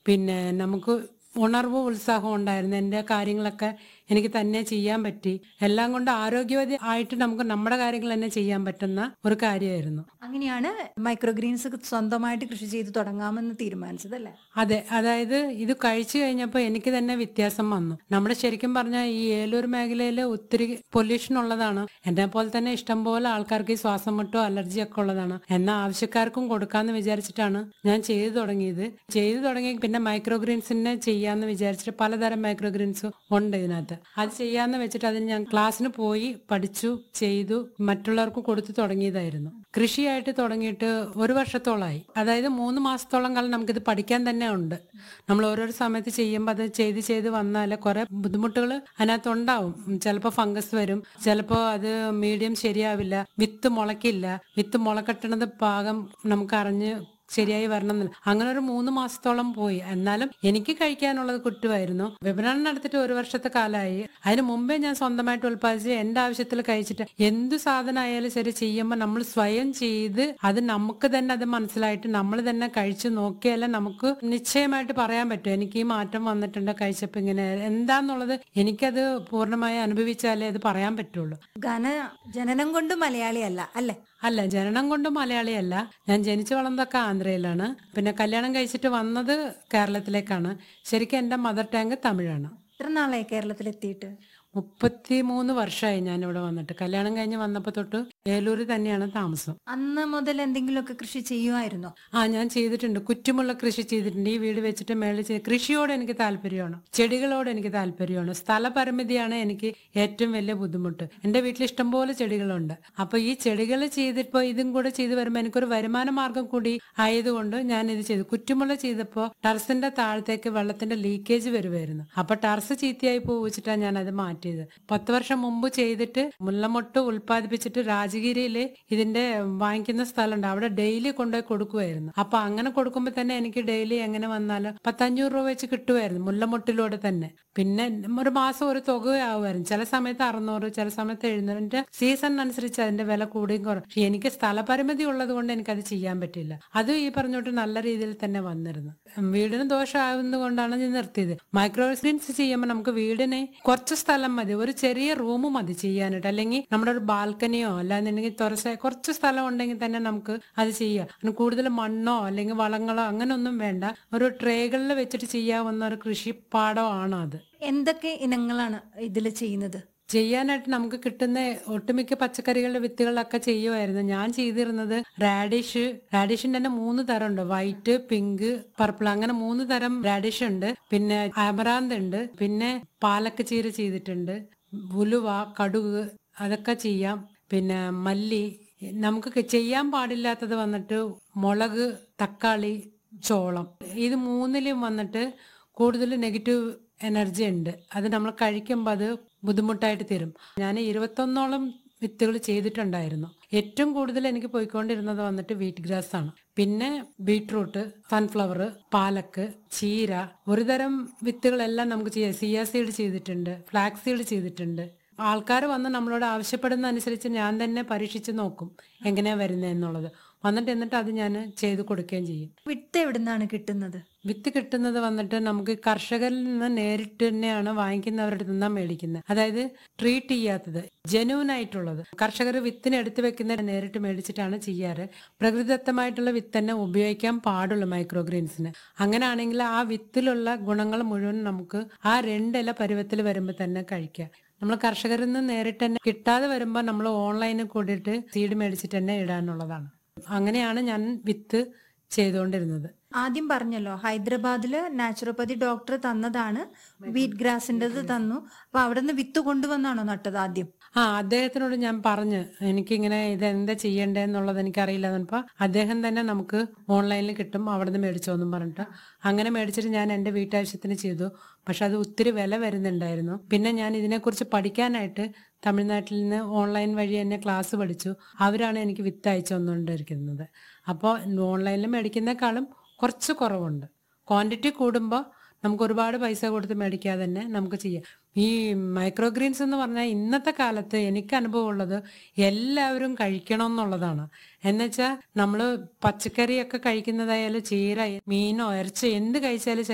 പിന്നെ നമുക്ക് ഉണർവും ഉത്സാഹവും ഉണ്ടായിരുന്നു എൻ്റെ കാര്യങ്ങളൊക്കെ എനിക്ക് തന്നെ ചെയ്യാൻ പറ്റി എല്ലാം കൊണ്ട് ആരോഗ്യവതി ആയിട്ട് നമുക്ക് നമ്മുടെ കാര്യങ്ങൾ തന്നെ ചെയ്യാൻ പറ്റുന്ന ഒരു കാര്യമായിരുന്നു അങ്ങനെയാണ് മൈക്രോ ഗ്രീൻസ് സ്വന്തമായിട്ട് കൃഷി ചെയ്ത് തുടങ്ങാമെന്ന് തീരുമാനിച്ചത് അല്ലേ അതെ അതായത് ഇത് കഴിച്ചു കഴിഞ്ഞപ്പോൾ എനിക്ക് തന്നെ വ്യത്യാസം വന്നു നമ്മുടെ ശരിക്കും പറഞ്ഞാൽ ഈ ഏലൂർ മേഖലയിൽ ഒത്തിരി പൊല്യൂഷൻ ഉള്ളതാണ് എന്നെ പോലെ തന്നെ ഇഷ്ടംപോലെ ആൾക്കാർക്ക് ഈ ശ്വാസം മുട്ടോ അലർജി ഒക്കെ ഉള്ളതാണ് എന്നാൽ ആവശ്യക്കാർക്കും കൊടുക്കാന്ന് വിചാരിച്ചിട്ടാണ് ഞാൻ ചെയ്തു തുടങ്ങിയത് ചെയ്തു തുടങ്ങി പിന്നെ മൈക്രോ ഗ്രീൻസിനെ ചെയ്യാന്ന് വിചാരിച്ചിട്ട് പലതരം മൈക്രോ ഗ്രീൻസ് ഉണ്ട് ഇതിനകത്ത് അത് ചെയ്യാന്ന് വെച്ചിട്ട് അതിന് ഞാൻ ക്ലാസ്സിന് പോയി പഠിച്ചു ചെയ്തു മറ്റുള്ളവർക്ക് കൊടുത്തു തുടങ്ങിയതായിരുന്നു കൃഷിയായിട്ട് തുടങ്ങിയിട്ട് ഒരു വർഷത്തോളമായി അതായത് മൂന്ന് മാസത്തോളം കാലം നമുക്കിത് പഠിക്കാൻ തന്നെ ഉണ്ട് നമ്മൾ ഓരോരോ സമയത്ത് ചെയ്യുമ്പോൾ അത് ചെയ്ത് ചെയ്ത് വന്നാൽ കുറെ ബുദ്ധിമുട്ടുകൾ അതിനകത്ത് ഉണ്ടാവും ചിലപ്പോൾ ഫംഗസ് വരും ചിലപ്പോൾ അത് മീഡിയം ശരിയാവില്ല വിത്ത് മുളയ്ക്കില്ല വിത്ത് മുളക്കെട്ടണത് പാകം നമുക്ക് അറിഞ്ഞ് ശരിയായി വരണം എന്നില്ല അങ്ങനെ ഒരു മൂന്ന് മാസത്തോളം പോയി എന്നാലും എനിക്ക് കഴിക്കാനുള്ളത് കിട്ടുമായിരുന്നു വിപണനം നടത്തിയിട്ട് ഒരു വർഷത്തെ കാലമായി അതിന് മുമ്പേ ഞാൻ സ്വന്തമായിട്ട് ഉൽപ്പാദിച്ച് എന്റെ ആവശ്യത്തിൽ കഴിച്ചിട്ട് എന്ത് സാധനം ആയാലും ശരി ചെയ്യുമ്പോൾ നമ്മൾ സ്വയം ചെയ്ത് അത് നമുക്ക് തന്നെ അത് മനസ്സിലായിട്ട് നമ്മൾ തന്നെ കഴിച്ചു നോക്കിയാലേ നമുക്ക് നിശ്ചയമായിട്ട് പറയാൻ പറ്റും എനിക്ക് ഈ മാറ്റം വന്നിട്ടുണ്ട് കഴിച്ചപ്പോൾ ഇങ്ങനെ എന്താന്നുള്ളത് എനിക്കത് പൂർണ്ണമായി അനുഭവിച്ചാലേ അത് പറയാൻ പറ്റുള്ളൂ ഘന ജനനം കൊണ്ട് മലയാളിയല്ല അല്ലേ അല്ല ജനനം കൊണ്ട് മലയാളിയല്ല ഞാൻ ജനിച്ചു വളർന്നതൊക്കെ ആന്ധ്രയിലാണ് പിന്നെ കല്യാണം കഴിച്ചിട്ട് വന്നത് കേരളത്തിലേക്കാണ് ശരിക്കും എൻ്റെ മദർ ടാങ്ക് തമിഴാണ് എത്ര നാളായി കേരളത്തിലെത്തിയിട്ട് മുപ്പത്തി മൂന്ന് വർഷമായി ഞാൻ ഇവിടെ വന്നിട്ട് കല്യാണം കഴിഞ്ഞ് വന്നപ്പോൾ തൊട്ട് ഏലൂര് തന്നെയാണ് താമസം അന്ന് മുതൽ എന്തെങ്കിലുമൊക്കെ കൃഷി ചെയ്യുമായിരുന്നോ ആ ഞാൻ ചെയ്തിട്ടുണ്ട് കുറ്റുമുള്ള കൃഷി ചെയ്തിട്ടുണ്ട് ഈ വീട് വെച്ചിട്ട് മേളിൽ ചെയ്ത് കൃഷിയോട് എനിക്ക് താല്പര്യമാണ് ചെടികളോട് എനിക്ക് താല്പര്യമാണ് സ്ഥലപരിമിതിയാണ് എനിക്ക് ഏറ്റവും വലിയ ബുദ്ധിമുട്ട് എൻ്റെ വീട്ടിൽ ഇഷ്ടംപോലെ ചെടികളുണ്ട് അപ്പൊ ഈ ചെടികൾ ചെയ്തിപ്പോ ഇതും കൂടെ ചെയ്ത് വരുമ്പോൾ എനിക്കൊരു വരുമാന മാർഗം കൂടി ആയതുകൊണ്ട് ഞാൻ ഇത് ചെയ്തു കുറ്റുമുള്ള ചെയ്തപ്പോൾ ടർസിന്റെ താഴത്തേക്ക് വെള്ളത്തിന്റെ ലീക്കേജ് വരുമായിരുന്നു അപ്പൊ ടർസ് ചീത്തയായി പോവിച്ചിട്ടാണ് ഞാൻ അത് മാറ്റിയത് പത്ത് വർഷം മുമ്പ് ചെയ്തിട്ട് മുല്ലമൊട്ട് ഉൽപ്പാദിപ്പിച്ചിട്ട് രാജഗിരിയില് ഇതിന്റെ വാങ്ങിക്കുന്ന സ്ഥലമുണ്ട് അവിടെ ഡെയിലി കൊണ്ടുപോയി കൊടുക്കുമായിരുന്നു അപ്പൊ അങ്ങനെ കൊടുക്കുമ്പോൾ തന്നെ എനിക്ക് ഡെയിലി എങ്ങനെ വന്നാലും പത്തഞ്ഞൂറ് രൂപ വെച്ച് കിട്ടുമായിരുന്നു മുല്ലമൊട്ടിലൂടെ തന്നെ പിന്നെ ഒരു മാസം ഒരു തുകയാവുമായിരുന്നു ചില സമയത്ത് അറുന്നൂറ് ചില സമയത്ത് എഴുന്നൂറ് എന്റെ സീസൺ അനുസരിച്ച് അതിന്റെ വില കൂടിയും കുറയും പക്ഷെ എനിക്ക് സ്ഥലപരിമിതി ഉള്ളത് കൊണ്ട് എനിക്കത് ചെയ്യാൻ പറ്റില്ല അതും ഈ പറഞ്ഞോട്ട് നല്ല രീതിയിൽ തന്നെ വന്നിരുന്നു വീടിന് ദോഷമാകുന്നത് കൊണ്ടാണ് ഞാൻ നിർത്തിയത് മൈക്രോ ഗ്രീൻസ് ചെയ്യുമ്പോൾ നമുക്ക് വീടിന് കുറച്ച് സ്ഥലം മതി ഒരു ചെറിയ റൂം മതി ചെയ്യാനായിട്ട് അല്ലെങ്കിൽ നമ്മുടെ ഒരു ബാൽക്കണിയോ അല്ലാന്നുണ്ടെങ്കിൽ തുറസ കുറച്ച് സ്ഥലം ഉണ്ടെങ്കിൽ തന്നെ നമുക്ക് അത് ചെയ്യാം അതിന് കൂടുതൽ മണ്ണോ അല്ലെങ്കിൽ വളങ്ങളോ അങ്ങനെ ഒന്നും വേണ്ട ഒരു ട്രേകളിൽ വെച്ചിട്ട് ചെയ്യാവുന്ന ഒരു കൃഷിപ്പാടമാണ് അത് എന്തൊക്കെ ഇനങ്ങളാണ് ഇതിൽ ചെയ്യുന്നത് ചെയ്യാനായിട്ട് നമുക്ക് കിട്ടുന്ന ഒട്ടുമിക്ക പച്ചക്കറികളുടെ വിത്തുകളൊക്കെ ചെയ്യുമായിരുന്നു ഞാൻ ചെയ്തിരുന്നത് റാഡിഷ് റാഡിഷിന്റെ തന്നെ മൂന്ന് തരം ഉണ്ട് വൈറ്റ് പിങ്ക് പർപ്പിൾ അങ്ങനെ മൂന്ന് തരം റാഡിഷ് ഉണ്ട് പിന്നെ അമറാന്ത് ഉണ്ട് പിന്നെ പാലക്ക ചീര ചെയ്തിട്ടുണ്ട് ഉലുവ കടുക് അതൊക്കെ ചെയ്യാം പിന്നെ മല്ലി നമുക്ക് ക- ചെയ്യാൻ പാടില്ലാത്തത് വന്നിട്ട് മുളക് തക്കാളി ചോളം ഇത് മൂന്നിലും വന്നിട്ട് കൂടുതൽ നെഗറ്റീവ് എനർജി ഉണ്ട് അത് നമ്മൾ കഴിക്കുമ്പോൾ അത് ബുദ്ധിമുട്ടായിട്ട് തരും ഞാൻ ഇരുപത്തൊന്നോളം വിത്തുകൾ ചെയ്തിട്ടുണ്ടായിരുന്നു ഏറ്റവും കൂടുതൽ എനിക്ക് പോയിക്കൊണ്ടിരുന്നത് വന്നിട്ട് വീറ്റ് ഗ്രാസ് ആണ് പിന്നെ ബീട്രൂട്ട് സൺഫ്ലവർ പാലക്ക് ചീര ഒരു തരം വിത്തുകളെല്ലാം നമുക്ക് ചെയ്യാം സിയ സീഡ് ചെയ്തിട്ടുണ്ട് ഫ്ലാക്സ് സീഡ് ചെയ്തിട്ടുണ്ട് ആൾക്കാർ വന്ന് നമ്മളോട് ആവശ്യപ്പെടുന്ന അനുസരിച്ച് ഞാൻ തന്നെ പരീക്ഷിച്ച് നോക്കും എങ്ങനെയാ വരുന്നത് എന്നുള്ളത് വന്നിട്ട് എന്നിട്ട് അത് ഞാൻ ചെയ്തു കൊടുക്കുകയും ചെയ്യും വിത്ത് എവിടുന്നാണ് കിട്ടുന്നത് വിത്ത് കിട്ടുന്നത് വന്നിട്ട് നമുക്ക് കർഷകരിൽ നിന്ന് നേരിട്ട് തന്നെയാണ് വാങ്ങിക്കുന്നവരുടെ നിന്നാണ് മേടിക്കുന്നത് അതായത് ട്രീറ്റ് ചെയ്യാത്തത് ജെന്യൂൻ ആയിട്ടുള്ളത് കർഷകർ വിത്തിന് എടുത്തു വെക്കുന്ന നേരിട്ട് മേടിച്ചിട്ടാണ് ചെയ്യാറ് പ്രകൃതിദത്തമായിട്ടുള്ള വിത്ത് തന്നെ ഉപയോഗിക്കാൻ പാടുള്ളൂ മൈക്രോഗ്രീൻസിന് അങ്ങനെയാണെങ്കിൽ ആ വിത്തിലുള്ള ഗുണങ്ങൾ മുഴുവൻ നമുക്ക് ആ രണ്ടില പരുവത്തിൽ വരുമ്പോൾ തന്നെ കഴിക്കാം നമ്മൾ കർഷകരിൽ നിന്ന് നേരിട്ട് തന്നെ കിട്ടാതെ വരുമ്പോൾ നമ്മൾ ഓൺലൈനിൽ കൂടിയിട്ട് സീഡ് മേടിച്ചിട്ട് തന്നെ ഇടാനുള്ളതാണ് അങ്ങനെയാണ് ഞാൻ വിത്ത് ചെയ്തുകൊണ്ടിരുന്നത് ആദ്യം പറഞ്ഞല്ലോ ഹൈദരാബാദില് നാച്ചുറോപ്പതി ഡോക്ടർ തന്നതാണ് വീറ്റ് ഗ്രാസിൻ്റെത് തന്നു അപ്പൊ അവിടെ നിന്ന് വിത്ത് കൊണ്ടുവന്നാണോ നട്ടത് ആദ്യം ആ അദ്ദേഹത്തിനോട് ഞാൻ പറഞ്ഞു എനിക്കിങ്ങനെ ഇത് എന്താ ചെയ്യേണ്ടതെന്നുള്ളത് എനിക്കറിയില്ല എന്നപ്പോൾ അദ്ദേഹം തന്നെ നമുക്ക് ഓൺലൈനിൽ കിട്ടും അവിടെ നിന്ന് മേടിച്ചോന്നും പറഞ്ഞിട്ട് അങ്ങനെ മേടിച്ചിട്ട് ഞാൻ എൻ്റെ വീട്ടാവശ്യത്തിന് ചെയ്തു പക്ഷെ അത് ഒത്തിരി വില വരുന്നുണ്ടായിരുന്നു പിന്നെ ഞാൻ ഇതിനെക്കുറിച്ച് പഠിക്കാനായിട്ട് തമിഴ്നാട്ടിൽ നിന്ന് ഓൺലൈൻ വഴി തന്നെ ക്ലാസ് പഠിച്ചു അവരാണ് എനിക്ക് വിത്ത് അയച്ചു തന്നുകൊണ്ടിരിക്കുന്നത് അപ്പോൾ ഓൺലൈനിൽ മേടിക്കുന്നേക്കാളും കുറച്ച് കുറവുണ്ട് ക്വാണ്ടിറ്റി കൂടുമ്പോൾ നമുക്ക് ഒരുപാട് പൈസ കൊടുത്ത് മേടിക്കാതെ തന്നെ നമുക്ക് ചെയ്യാം ഈ മൈക്രോഗ്രീൻസ് എന്ന് പറഞ്ഞാൽ ഇന്നത്തെ കാലത്ത് എനിക്ക് അനുഭവമുള്ളത് എല്ലാവരും കഴിക്കണം എന്നുള്ളതാണ് എന്നുവെച്ചാൽ നമ്മൾ പച്ചക്കറിയൊക്കെ കഴിക്കുന്നതായാലും ചീര മീനോ ഇറച്ചി എന്ത് കഴിച്ചാലും